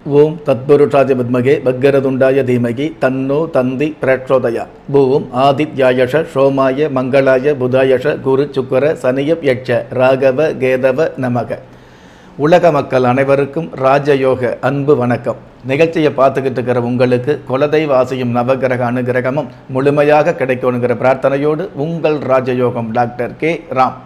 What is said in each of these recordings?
ஓம் தத்புருஷாய வித்மகே பக்கரதுண்டாய தீமகி தன்னோ தந்தி பிரச்சோதயா பூம் ஆதித்யாயஷ சோமாய மங்களாய புதாயஷ குரு சுக்கர சனியப் யட்ச ராகவ கேதவ நமக உலக மக்கள் அனைவருக்கும் ராஜயோக அன்பு வணக்கம் நிகழ்ச்சியை பார்த்துக்கிட்டு இருக்கிற உங்களுக்கு குலதெய்வ ஆசையும் நவகிரக அனுகிரகமும் முழுமையாக கிடைக்கணுங்கிற பிரார்த்தனையோடு உங்கள் ராஜயோகம் டாக்டர் கே ராம்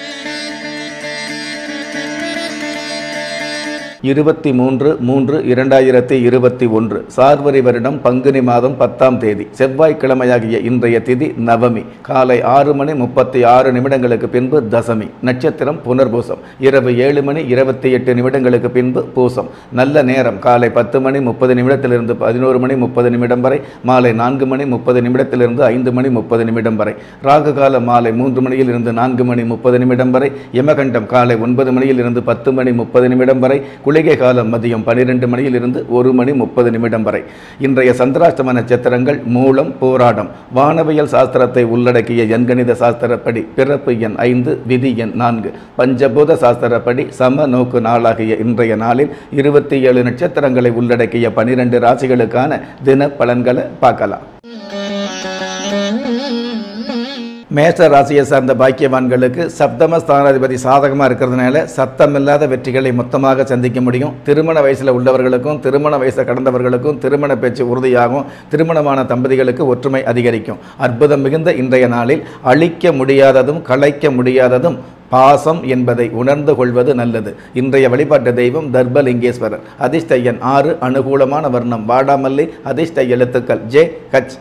இருபத்தி மூன்று மூன்று இரண்டாயிரத்தி இருபத்தி ஒன்று சார்வரி வருடம் பங்குனி மாதம் பத்தாம் தேதி செவ்வாய்க்கிழமையாகிய இன்றைய திதி நவமி காலை ஆறு மணி முப்பத்தி ஆறு நிமிடங்களுக்கு பின்பு தசமி நட்சத்திரம் புனர்பூசம் இரவு ஏழு மணி இருபத்தி எட்டு நிமிடங்களுக்கு பின்பு பூசம் நல்ல நேரம் காலை பத்து மணி முப்பது நிமிடத்திலிருந்து பதினோரு மணி முப்பது நிமிடம் வரை மாலை நான்கு மணி முப்பது நிமிடத்திலிருந்து ஐந்து மணி முப்பது நிமிடம் வரை ராகு கால மாலை மூன்று மணியில் இருந்து நான்கு மணி முப்பது நிமிடம் வரை யமகண்டம் காலை ஒன்பது மணியில் இருந்து பத்து மணி முப்பது நிமிடம் வரை குளிகை காலம் மதியம் பன்னிரெண்டு மணியில் இருந்து ஒரு மணி முப்பது நிமிடம் வரை இன்றைய சந்திராஷ்டம நட்சத்திரங்கள் மூலம் போராடம் வானவியல் சாஸ்திரத்தை உள்ளடக்கிய எண்கணித சாஸ்திரப்படி பிறப்பு எண் ஐந்து விதி எண் நான்கு பஞ்சபூத சாஸ்திரப்படி சம நோக்கு நாளாகிய இன்றைய நாளில் இருபத்தி ஏழு நட்சத்திரங்களை உள்ளடக்கிய பனிரெண்டு ராசிகளுக்கான தின பலன்களை பார்க்கலாம் மேஷ ராசியை சார்ந்த பாக்கியவான்களுக்கு சப்தம ஸ்தானாதிபதி சாதகமாக இருக்கிறதுனால சத்தமில்லாத வெற்றிகளை மொத்தமாக சந்திக்க முடியும் திருமண வயசில் உள்ளவர்களுக்கும் திருமண வயசை கடந்தவர்களுக்கும் திருமண பேச்சு உறுதியாகும் திருமணமான தம்பதிகளுக்கு ஒற்றுமை அதிகரிக்கும் அற்புதம் மிகுந்த இன்றைய நாளில் அழிக்க முடியாததும் கலைக்க முடியாததும் பாசம் என்பதை உணர்ந்து கொள்வது நல்லது இன்றைய வழிபாட்டு தெய்வம் தர்பலிங்கேஸ்வரர் அதிர்ஷ்ட எண் ஆறு அனுகூலமான வர்ணம் வாடாமல்லி அதிர்ஷ்ட எழுத்துக்கள் ஜே கச்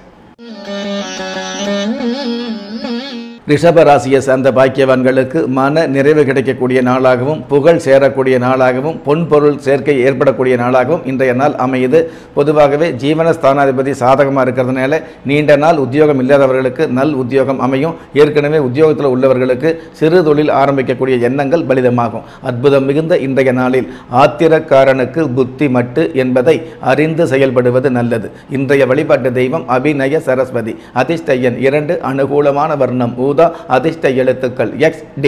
ரிஷப ராசியை சார்ந்த பாக்கியவான்களுக்கு மன நிறைவு கிடைக்கக்கூடிய நாளாகவும் புகழ் சேரக்கூடிய நாளாகவும் பொன்பொருள் சேர்க்கை ஏற்படக்கூடிய நாளாகவும் இன்றைய நாள் அமையுது பொதுவாகவே ஜீவன ஸ்தானாதிபதி சாதகமாக இருக்கிறதுனால நீண்ட நாள் உத்தியோகம் இல்லாதவர்களுக்கு நல் உத்தியோகம் அமையும் ஏற்கனவே உத்தியோகத்தில் உள்ளவர்களுக்கு சிறு தொழில் ஆரம்பிக்கக்கூடிய எண்ணங்கள் பலிதமாகும் அற்புதம் மிகுந்த இன்றைய நாளில் ஆத்திரக்காரனுக்கு புத்தி மட்டு என்பதை அறிந்து செயல்படுவது நல்லது இன்றைய வழிபாட்டு தெய்வம் அபிநய சரஸ்வதி அதிர்ஷ்ட எண் இரண்டு அனுகூலமான வர்ணம் ஊதா அதிர்ஷ்ட எழுத்துக்கள் எக்ஸ் டி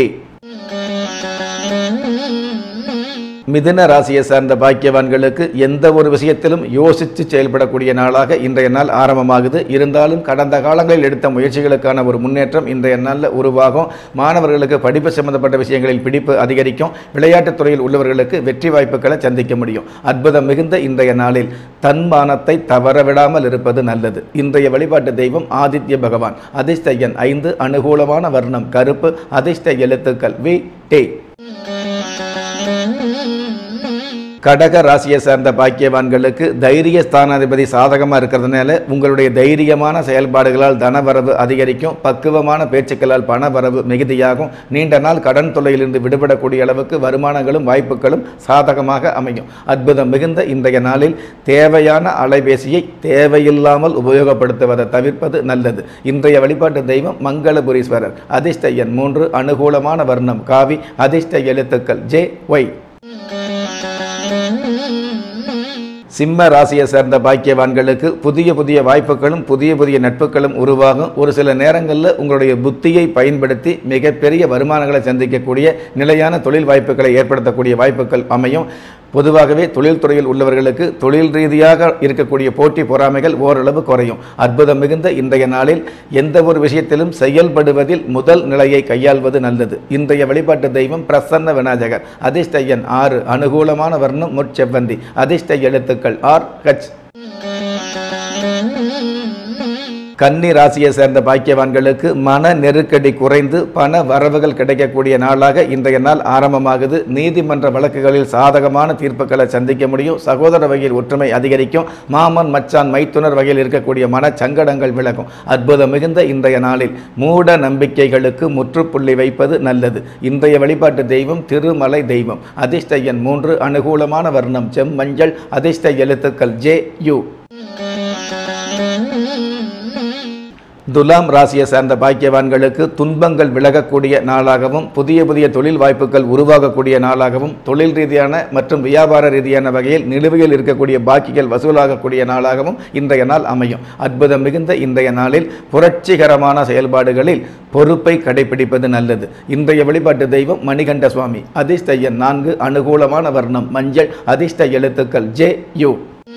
மிதுன ராசியை சார்ந்த பாக்கியவான்களுக்கு எந்த ஒரு விஷயத்திலும் யோசித்து செயல்படக்கூடிய நாளாக இன்றைய நாள் ஆரம்பமாகுது இருந்தாலும் கடந்த காலங்களில் எடுத்த முயற்சிகளுக்கான ஒரு முன்னேற்றம் இன்றைய நாளில் உருவாகும் மாணவர்களுக்கு படிப்பு சம்பந்தப்பட்ட விஷயங்களில் பிடிப்பு அதிகரிக்கும் விளையாட்டுத் துறையில் உள்ளவர்களுக்கு வெற்றி வாய்ப்புகளை சந்திக்க முடியும் அற்புதம் மிகுந்த இன்றைய நாளில் தன்மானத்தை தவறவிடாமல் இருப்பது நல்லது இன்றைய வழிபாட்டு தெய்வம் ஆதித்ய பகவான் அதிர்ஷ்ட எண் ஐந்து அனுகூலமான வர்ணம் கருப்பு அதிர்ஷ்ட எழுத்துக்கள் வி டே கடக ராசியை சார்ந்த பாக்கியவான்களுக்கு தைரிய ஸ்தானாதிபதி சாதகமாக இருக்கிறதுனால உங்களுடைய தைரியமான செயல்பாடுகளால் தனவரவு அதிகரிக்கும் பக்குவமான பேச்சுக்களால் பணவரவு மிகுதியாகும் நீண்ட நாள் கடன் தொல்லையிலிருந்து விடுபடக்கூடிய அளவுக்கு வருமானங்களும் வாய்ப்புகளும் சாதகமாக அமையும் அற்புதம் மிகுந்த இன்றைய நாளில் தேவையான அலைபேசியை தேவையில்லாமல் உபயோகப்படுத்துவதை தவிர்ப்பது நல்லது இன்றைய வழிபாட்டு தெய்வம் மங்களபுரீஸ்வரர் அதிர்ஷ்ட எண் மூன்று அனுகூலமான வர்ணம் காவி அதிர்ஷ்ட எழுத்துக்கள் ஜே ஒய் சிம்ம ராசியை சேர்ந்த பாக்கியவான்களுக்கு புதிய புதிய வாய்ப்புகளும் புதிய புதிய நட்புகளும் உருவாகும் ஒரு சில நேரங்களில் உங்களுடைய புத்தியை பயன்படுத்தி மிகப்பெரிய வருமானங்களை சந்திக்கக்கூடிய நிலையான தொழில் வாய்ப்புகளை ஏற்படுத்தக்கூடிய வாய்ப்புகள் அமையும் பொதுவாகவே தொழில்துறையில் உள்ளவர்களுக்கு தொழில் ரீதியாக இருக்கக்கூடிய போட்டி பொறாமைகள் ஓரளவு குறையும் அற்புதம் மிகுந்த இன்றைய நாளில் எந்த ஒரு விஷயத்திலும் செயல்படுவதில் முதல் நிலையை கையாள்வது நல்லது இன்றைய வழிபாட்டு தெய்வம் பிரசன்ன விநாயகர் அதிர்ஷ்ட எண் ஆறு அனுகூலமான வர்ணம் முற்செவ்வந்தி அதிர்ஷ்ட எழுத்துக்கள் ஆர் ஹச் கன்னி ராசியை சேர்ந்த பாக்கியவான்களுக்கு மன நெருக்கடி குறைந்து பண வரவுகள் கிடைக்கக்கூடிய நாளாக இன்றைய நாள் ஆரம்பமாகுது நீதிமன்ற வழக்குகளில் சாதகமான தீர்ப்புகளை சந்திக்க முடியும் சகோதர வகையில் ஒற்றுமை அதிகரிக்கும் மாமன் மச்சான் மைத்துனர் வகையில் இருக்கக்கூடிய மனச்சங்கடங்கள் விலகும் அற்புதம் மிகுந்த இன்றைய நாளில் மூட நம்பிக்கைகளுக்கு முற்றுப்புள்ளி வைப்பது நல்லது இன்றைய வழிபாட்டு தெய்வம் திருமலை தெய்வம் அதிர்ஷ்ட எண் மூன்று அனுகூலமான வர்ணம் செம்மஞ்சள் அதிர்ஷ்ட எழுத்துக்கள் ஜே யு துலாம் ராசியை சார்ந்த பாக்கியவான்களுக்கு துன்பங்கள் விலகக்கூடிய நாளாகவும் புதிய புதிய தொழில் வாய்ப்புகள் உருவாகக்கூடிய நாளாகவும் தொழில் ரீதியான மற்றும் வியாபார ரீதியான வகையில் நிலுவையில் இருக்கக்கூடிய பாக்கிகள் வசூலாகக்கூடிய நாளாகவும் இன்றைய நாள் அமையும் அற்புதம் மிகுந்த இன்றைய நாளில் புரட்சிகரமான செயல்பாடுகளில் பொறுப்பை கடைபிடிப்பது நல்லது இன்றைய வழிபாட்டு தெய்வம் மணிகண்ட சுவாமி அதிர்ஷ்ட எண் நான்கு அனுகூலமான வர்ணம் மஞ்சள் அதிர்ஷ்ட எழுத்துக்கள் ஜே யு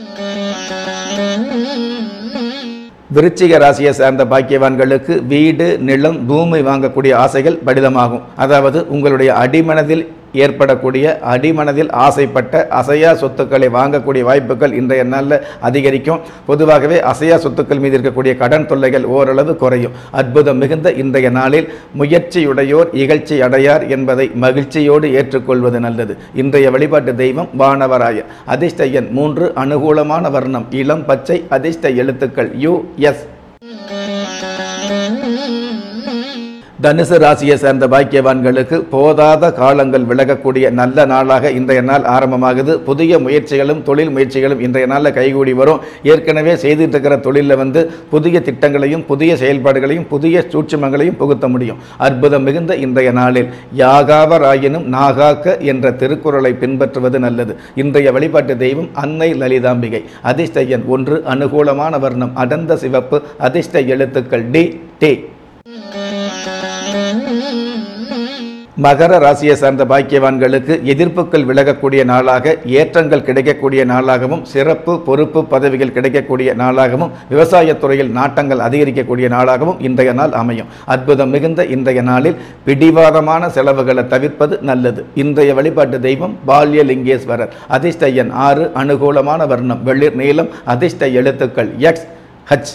விருச்சிக ராசியை சார்ந்த பாக்கியவான்களுக்கு வீடு நிலம் பூமி வாங்கக்கூடிய ஆசைகள் பலிதமாகும் அதாவது உங்களுடைய அடிமனதில் ஏற்படக்கூடிய அடிமனதில் ஆசைப்பட்ட அசையா சொத்துக்களை வாங்கக்கூடிய வாய்ப்புகள் இன்றைய நாளில் அதிகரிக்கும் பொதுவாகவே அசையா சொத்துக்கள் மீது இருக்கக்கூடிய கடன் தொல்லைகள் ஓரளவு குறையும் அற்புதம் மிகுந்த இன்றைய நாளில் முயற்சியுடையோர் இகழ்ச்சி அடையார் என்பதை மகிழ்ச்சியோடு ஏற்றுக்கொள்வது நல்லது இன்றைய வழிபாட்டு தெய்வம் வானவராயர் அதிர்ஷ்ட எண் மூன்று அனுகூலமான வர்ணம் இளம் பச்சை அதிர்ஷ்ட எழுத்துக்கள் யு எஸ் தனுசு ராசியை சேர்ந்த பாக்கியவான்களுக்கு போதாத காலங்கள் விலகக்கூடிய நல்ல நாளாக இன்றைய நாள் ஆரம்பமாகுது புதிய முயற்சிகளும் தொழில் முயற்சிகளும் இன்றைய நாளில் கைகூடி வரும் ஏற்கனவே செய்துட்டு இருக்கிற தொழிலில் வந்து புதிய திட்டங்களையும் புதிய செயல்பாடுகளையும் புதிய சூட்சுமங்களையும் புகுத்த முடியும் அற்புதம் மிகுந்த இன்றைய நாளில் யாகாவராயினும் நாகாக்க என்ற திருக்குறளை பின்பற்றுவது நல்லது இன்றைய வழிபாட்டு தெய்வம் அன்னை லலிதாம்பிகை அதிர்ஷ்ட எண் ஒன்று அனுகூலமான வர்ணம் அடர்ந்த சிவப்பு அதிர்ஷ்ட எழுத்துக்கள் டி டி மகர ராசியை சார்ந்த பாக்கியவான்களுக்கு எதிர்ப்புகள் விலகக்கூடிய நாளாக ஏற்றங்கள் கிடைக்கக்கூடிய நாளாகவும் சிறப்பு பொறுப்பு பதவிகள் கிடைக்கக்கூடிய நாளாகவும் விவசாயத்துறையில் நாட்டங்கள் அதிகரிக்கக்கூடிய நாளாகவும் இன்றைய நாள் அமையும் அற்புதம் மிகுந்த இன்றைய நாளில் பிடிவாதமான செலவுகளை தவிர்ப்பது நல்லது இன்றைய வழிபாட்டு தெய்வம் பால்யலிங்கேஸ்வரர் அதிர்ஷ்ட எண் ஆறு அனுகூலமான வர்ணம் வெளிர் நீளம் அதிர்ஷ்ட எழுத்துக்கள் எக்ஸ் ஹச்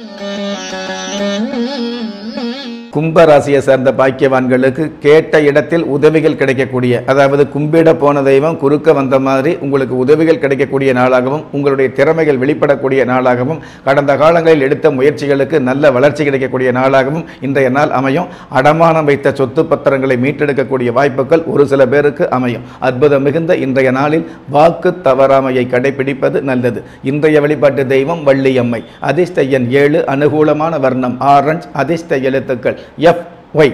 கும்பராசியை சேர்ந்த பாக்கியவான்களுக்கு கேட்ட இடத்தில் உதவிகள் கிடைக்கக்கூடிய அதாவது கும்பிட போன தெய்வம் குறுக்க வந்த மாதிரி உங்களுக்கு உதவிகள் கிடைக்கக்கூடிய நாளாகவும் உங்களுடைய திறமைகள் வெளிப்படக்கூடிய நாளாகவும் கடந்த காலங்களில் எடுத்த முயற்சிகளுக்கு நல்ல வளர்ச்சி கிடைக்கக்கூடிய நாளாகவும் இன்றைய நாள் அமையும் அடமானம் வைத்த சொத்து பத்திரங்களை மீட்டெடுக்கக்கூடிய வாய்ப்புகள் ஒரு சில பேருக்கு அமையும் அற்புதம் மிகுந்த இன்றைய நாளில் வாக்கு தவறாமையை கடைபிடிப்பது நல்லது இன்றைய வழிபாட்டு தெய்வம் வள்ளியம்மை அதிர்ஷ்ட எண் ஏழு அனுகூலமான வர்ணம் ஆரஞ்ச் அதிர்ஷ்ட எழுத்துக்கள் எஃப் ஒய்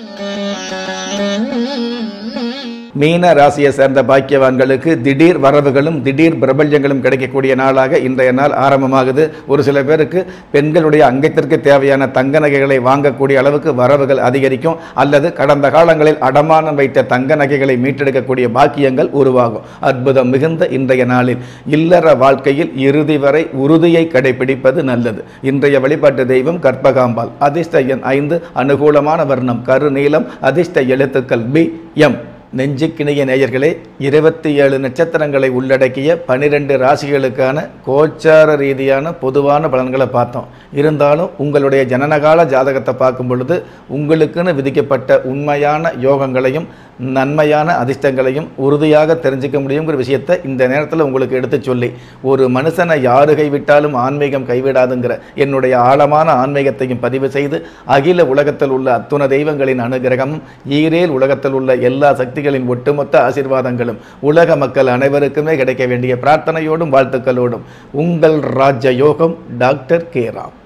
மீன ராசியை சேர்ந்த பாக்கியவான்களுக்கு திடீர் வரவுகளும் திடீர் பிரபல்யங்களும் கிடைக்கக்கூடிய நாளாக இன்றைய நாள் ஆரம்பமாகுது ஒரு சில பேருக்கு பெண்களுடைய அங்கத்திற்கு தேவையான தங்க நகைகளை வாங்கக்கூடிய அளவுக்கு வரவுகள் அதிகரிக்கும் அல்லது கடந்த காலங்களில் அடமானம் வைத்த தங்க நகைகளை மீட்டெடுக்கக்கூடிய பாக்கியங்கள் உருவாகும் அற்புதம் மிகுந்த இன்றைய நாளில் இல்லற வாழ்க்கையில் இறுதி வரை உறுதியை கடைபிடிப்பது நல்லது இன்றைய வழிபாட்டு தெய்வம் கற்பகாம்பாள் அதிர்ஷ்ட எண் ஐந்து அனுகூலமான வர்ணம் கருநீலம் அதிர்ஷ்ட எழுத்துக்கள் பி எம் நெஞ்சுக்கிணைய நேயர்களே இருபத்தி ஏழு நட்சத்திரங்களை உள்ளடக்கிய பனிரெண்டு ராசிகளுக்கான கோச்சார ரீதியான பொதுவான பலன்களை பார்த்தோம் இருந்தாலும் உங்களுடைய ஜனனகால ஜாதகத்தை பார்க்கும் பொழுது உங்களுக்குன்னு விதிக்கப்பட்ட உண்மையான யோகங்களையும் நன்மையான அதிர்ஷ்டங்களையும் உறுதியாக தெரிஞ்சுக்க முடியுங்கிற விஷயத்தை இந்த நேரத்தில் உங்களுக்கு எடுத்து சொல்லி ஒரு மனுஷனை யாரு கைவிட்டாலும் ஆன்மீகம் கைவிடாதுங்கிற என்னுடைய ஆழமான ஆன்மீகத்தையும் பதிவு செய்து அகில உலகத்தில் உள்ள அத்துண தெய்வங்களின் அனுகிரகமும் ஈரேல் உலகத்தில் உள்ள எல்லா சக்திகளின் ஒட்டுமொத்த ஆசீர்வாதங்களும் உலக மக்கள் அனைவருக்குமே கிடைக்க வேண்டிய பிரார்த்தனையோடும் வாழ்த்துக்களோடும் உங்கள் ராஜ யோகம் டாக்டர் கே ராம்